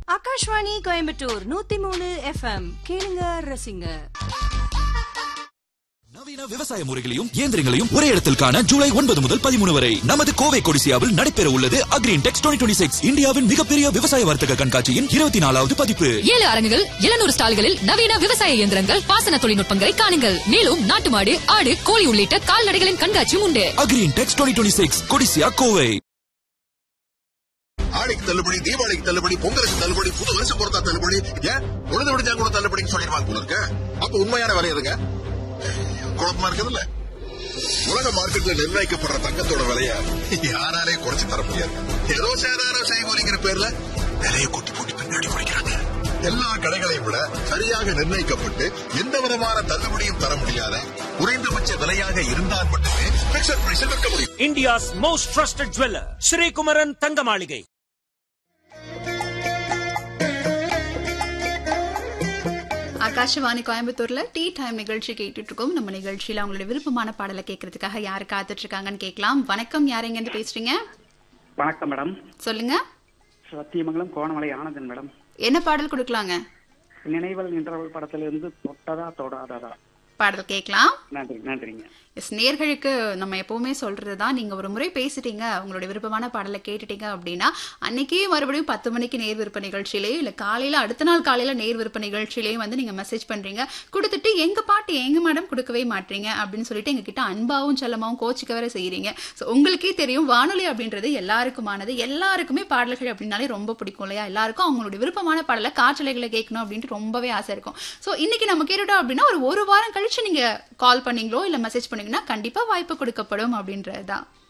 ஆகாஷ்வாணி கோயம்புத்தூர் நூத்தி மூணு எஃப்எம் கேளுங்க ரசிங்க நவீன விவசாய முறைகளையும் இயந்திரங்களையும் ஒரே இடத்தில் காண ஜூலை ஒன்பது முதல் பதிமூணு வரை நமது கோவை கொடிசியாவில் நடைபெற உள்ளது அக்ரீன் டெக்ஸ் டுவெண்ட்டி சிக்ஸ் இந்தியாவின் மிகப்பெரிய விவசாய வர்த்தக கண்காட்சியின் இருபத்தி நாலாவது பதிப்பு ஏழு அரங்குகள் எழுநூறு ஸ்டால்களில் நவீன விவசாய இயந்திரங்கள் பாசன தொழில்நுட்பங்களை காணுங்கள் மேலும் நாட்டு மாடு ஆடு கோழி உள்ளிட்ட கால்நடைகளின் கண்காட்சியும் உண்டு Agri Intex twenty six Codissia Kovai ஆடிக்கு தள்ளுபடி தீபாவளிக்கு தள்ளுபடி பொங்கலுக்கு தள்ளுபடி புது வருஷம் பொறுத்தா தள்ளுபடி ஏன் உழுது விடுஞ்சா கூட தள்ளுபடின்னு சொல்லிடுவாங்க போல இருக்க அப்ப உண்மையான விலை எதுங்க குழப்பமா இருக்குதுல்ல உலக மார்க்கெட்ல நிர்ணயிக்கப்படுற தங்கத்தோட விலைய யாராலே குறைச்சு தர முடியாது ஏதோ சேதாரம் செய்முறைங்கிற பேர்ல விலையை கொட்டி போட்டு பின்னாடி குறைக்கிறாங்க எல்லா கடைகளையும் விட சரியாக நிர்ணயிக்கப்பட்டு எந்த விதமான தள்ளுபடியும் தர முடியாத குறைந்தபட்ச விலையாக இருந்தால் மட்டுமே பிக்சர் பிரைஸில் விற்க முடியும் India's most trusted jeweler, Sri Kumaran Thangamaligai. Akashvani கோயம்புத்தூர்ல டீ டைம் நிகழ்ச்சி கேட்டுட்டு இருக்கோம் நம்ம நிகழ்ச்சியில அவங்களோட விருப்பமான பாடலை கேட்கறதுக்காக யாரு காத்துட்டு இருக்காங்கன்னு கேட்கலாம் வணக்கம் யார் எங்க இருந்து பேசுறீங்க வணக்கம் மேடம் சொல்லுங்க சத்தியமங்கலம் கோணமலை ஆனந்தன் மேடம் என்ன பாடல் கொடுக்கலாங்க நினைவல் நின்றவள் படத்திலிருந்து தொட்டதா தொடாததா பாடல் கேட்கலாம் நன்றி நன்றிங்க எஸ் நேர்களுக்கு நம்ம எப்பவுமே சொல்றது தான் நீங்க ஒரு முறை பேசிட்டீங்க உங்களுடைய விருப்பமான பாடலை கேட்டுட்டீங்க அப்படின்னா அன்னைக்கே மறுபடியும் பத்து மணிக்கு நேர் விருப்ப நிகழ்ச்சியிலேயே இல்ல காலையில அடுத்த நாள் காலையில நேர் விருப்ப நிகழ்ச்சியிலேயே வந்து நீங்க மெசேஜ் பண்றீங்க கொடுத்துட்டு எங்க பாட்டு எங்க மேடம் கொடுக்கவே மாட்டீங்க அப்படின்னு சொல்லிட்டு எங்க கிட்ட அன்பாவும் செல்லமாவும் கோச்சிக்க வேற செய்யறீங்க ஸோ உங்களுக்கே தெரியும் வானொலி அப்படின்றது எல்லாருக்குமானது எல்லாருக்குமே பாடல்கள் அப்படின்னாலே ரொம்ப பிடிக்கும் இல்லையா எல்லாருக்கும் அவங்களுடைய விருப்பமான பாடலை காற்றலைகளை கேட்கணும் அப்படின்ட்டு ரொம்பவே ஆசை இருக்கும் ஸோ இன்னைக்கு நம்ம கேட்டுட்டோம் அப்படின்னா ஒரு ஒரு வாரம் கழிச்சு நீங்க கால் பண்ணீங்களோ இல்ல மெசேஜ் பண்ணீங்கன்னா கண்டிப்பா வாய்ப்பு கொடுக்கப்படும் அப்படின்றது தான்